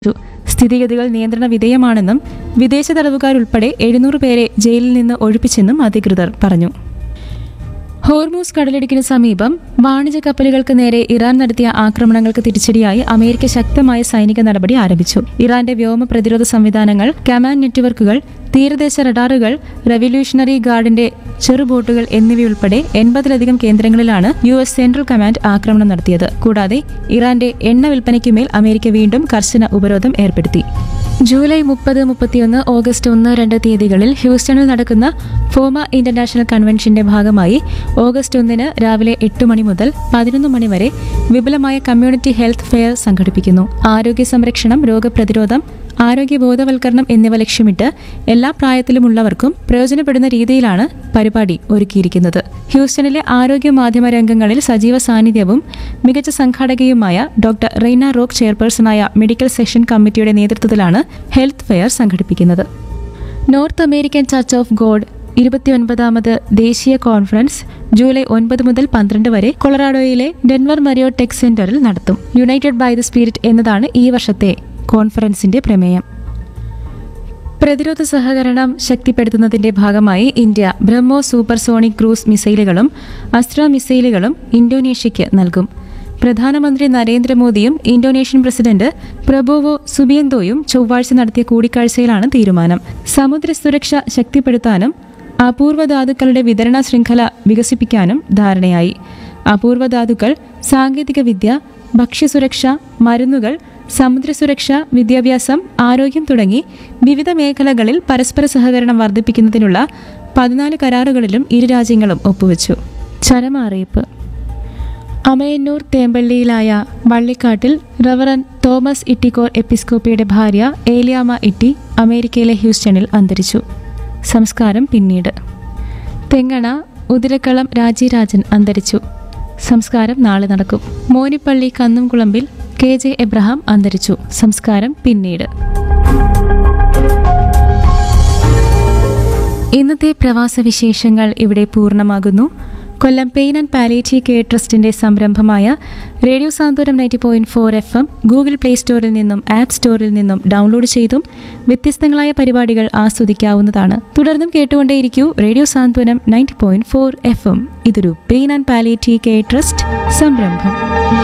സ്ഥിതിഗതികൾ നിയന്ത്രണ വിധേയമാണെന്നും വിദേശ തടവുകാരുൾപ്പെടെ എഴുന്നൂറ് പേരെ ജയിലിൽ നിന്ന് ഒഴിപ്പിച്ചെന്നും അധികൃതർ പറഞ്ഞു ഹോർമൂസ് കടലിടുക്കിന് സമീപം വാണിജ്യ കപ്പലുകൾക്ക് നേരെ ഇറാൻ നടത്തിയ ആക്രമണങ്ങൾക്ക് തിരിച്ചടിയായി അമേരിക്ക ശക്തമായ സൈനിക നടപടി ആരംഭിച്ചു ഇറാന്റെ വ്യോമ പ്രതിരോധ സംവിധാനങ്ങൾ കമാൻഡ് നെറ്റ്വർക്കുകൾ തീരദേശ റഡാറുകൾ റവല്യൂഷണറി ഗാർഡിന്റെ ചെറുബോട്ടുകൾ എന്നിവയുൾപ്പെടെ എൺപതിലധികം കേന്ദ്രങ്ങളിലാണ് യു എസ് സെൻട്രൽ കമാൻഡ് ആക്രമണം നടത്തിയത് കൂടാതെ ഇറാന്റെ എണ്ണ വിൽപ്പനയ്ക്കുമേൽ അമേരിക്ക വീണ്ടും കർശന ഉപരോധം ഏർപ്പെടുത്തി ജൂലൈ മുപ്പത് മുപ്പത്തിയൊന്ന് ഓഗസ്റ്റ് ഒന്ന് രണ്ട് തീയതികളിൽ ഹ്യൂസ്റ്റണിൽ നടക്കുന്ന ഫോമ ഇന്റർനാഷണൽ കൺവെൻഷന്റെ ഭാഗമായി ഓഗസ്റ്റ് ഒന്നിന് രാവിലെ എട്ട് മണി മുതൽ പതിനൊന്ന് മണി വരെ വിപുലമായ കമ്മ്യൂണിറ്റി ഹെൽത്ത് ഫെയർ സംഘടിപ്പിക്കുന്നു ആരോഗ്യ സംരക്ഷണം രോഗപ്രതിരോധം ആരോഗ്യ ബോധവൽക്കരണം എന്നിവ ലക്ഷ്യമിട്ട് എല്ലാ പ്രായത്തിലുമുള്ളവർക്കും പ്രയോജനപ്പെടുന്ന രീതിയിലാണ് പരിപാടി ഒരുക്കിയിരിക്കുന്നത് ഹ്യൂസ്റ്റണിലെ ആരോഗ്യ മാധ്യമ രംഗങ്ങളിൽ സജീവ സാന്നിധ്യവും മികച്ച സംഘാടകയുമായ ഡോക്ടർ റെയ്ന റോക്ക് ചെയർപേഴ്സണായ മെഡിക്കൽ സെഷൻ കമ്മിറ്റിയുടെ നേതൃത്വത്തിലാണ് ഹെൽത്ത് ഫെയർ സംഘടിപ്പിക്കുന്നത് North American church of God ഇരുപത്തിയൊൻപതാമത് ദേശീയ കോൺഫറൻസ് ജൂലൈ ഒൻപത് മുതൽ പന്ത്രണ്ട് വരെ കൊളറാഡോയിലെ ഡെൻവർ മരിയോ ടെക് സെന്ററിൽ നടത്തും യുണൈറ്റഡ് ബൈ ദ സ്പിരിറ്റ് എന്നതാണ് ഈ വർഷത്തെ കോൺഫറൻസിന്റെ പ്രമേയം പ്രതിരോധ സഹകരണം ശക്തിപ്പെടുത്തുന്നതിന്റെ ഭാഗമായി ഇന്ത്യ ബ്രഹ്മോ സൂപ്പർസോണിക് ക്രൂസ് മിസൈലുകളും അസ്ത്ര മിസൈലുകളും ഇന്തോനേഷ്യയ്ക്ക് നൽകും പ്രധാനമന്ത്രി നരേന്ദ്രമോദിയും ഇന്തോനേഷ്യൻ പ്രസിഡന്റ് പ്രബോവോ സുബിയന്തോയും ചൊവ്വാഴ്ച നടത്തിയ കൂടിക്കാഴ്ചയിലാണ് തീരുമാനം സമുദ്ര സുരക്ഷ ശക്തിപ്പെടുത്താനും അപൂർവ ധാതുക്കളുടെ വിതരണ ശൃംഖല വികസിപ്പിക്കാനും ധാരണയായി അപൂർവ ധാതുക്കൾ സാങ്കേതികവിദ്യ ഭക്ഷ്യസുരക്ഷ മരുന്നുകൾ സമുദ്രസുരക്ഷ വിദ്യാഭ്യാസം ആരോഗ്യം തുടങ്ങി വിവിധ മേഖലകളിൽ പരസ്പര സഹകരണം വർദ്ധിപ്പിക്കുന്നതിനുള്ള പതിനാല് കരാറുകളിലും ഇരു രാജ്യങ്ങളും ഒപ്പുവെച്ചു ചരമറിയിപ്പ് അമയന്നൂർ തേമ്പള്ളിയിലായ വള്ളിക്കാട്ടിൽ റവറൻ തോമസ് ഇട്ടിക്കോർ എപ്പിസ്കോപ്പിയുടെ ഭാര്യ ഏലിയാമ ഇട്ടി അമേരിക്കയിലെ ഹ്യൂസ്റ്റണിൽ അന്തരിച്ചു സംസ്കാരം പിന്നീട് തെങ്ങണ ഉതിരക്കളം രാജിരാജൻ അന്തരിച്ചു സംസ്കാരം നാളെ നടക്കും മോനിപ്പള്ളി കന്നുംകുളമ്പിൽ കെ ജെ എബ്രഹാം അന്തരിച്ചു സംസ്കാരം പിന്നീട് ഇന്നത്തെ പ്രവാസ വിശേഷങ്ങൾ ഇവിടെ പൂർണ്ണമാകുന്നു Kollam pain and palliative care ട്രസ്റ്റിന്റെ സംരംഭമായ radio Santhwanam ninety point four F M Google play സ്റ്റോറിൽ നിന്നും ആപ്പ് സ്റ്റോറിൽ നിന്നും ഡൗൺലോഡ് ചെയ്തും വ്യത്യസ്തങ്ങളായ പരിപാടികൾ ആസ്വദിക്കാവുന്നതാണ് തുടർന്നും കേട്ടുകൊണ്ടേയിരിക്കൂ radio Santhwanam ninety point four F M ഇതൊരു pain and palliative care trust സംരംഭം